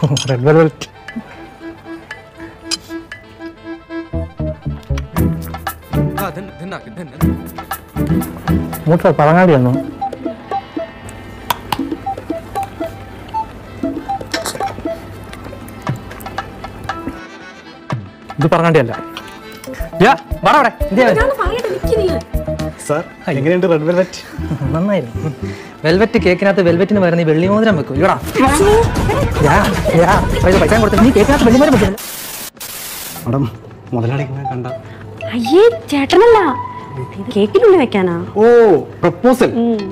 red velvet മൂട്ട Pazhangadi വന്നു ഇത് പറഞ്ഞാണ്ടിയല്ല യാ വാടാ അവിടെ എന്തിയാ സാർ എങ്ങനെയുണ്ട് റെഡ് വെൽവെറ്റ് നന്നായിരുന്നു വെൽവെറ്റ് കേക്കിനകത്ത് വെൽവെറ്റിന് പകരം നീ വെള്ളിമോതിരം വെക്കും ഇവിടാ യാ യാ പൈസ പൈസ കൊടുത്ത് നീ കേക്കിനകത്ത് വെള്ളിമോതിരം വെക്കും മാഡം മുതലാളി കണ്ട അയ്യേ ചേട്ടനല്ല കേക്കിനുള്ളിൽ വെക്കാനാ ഓ പ്രപ്പോസൽ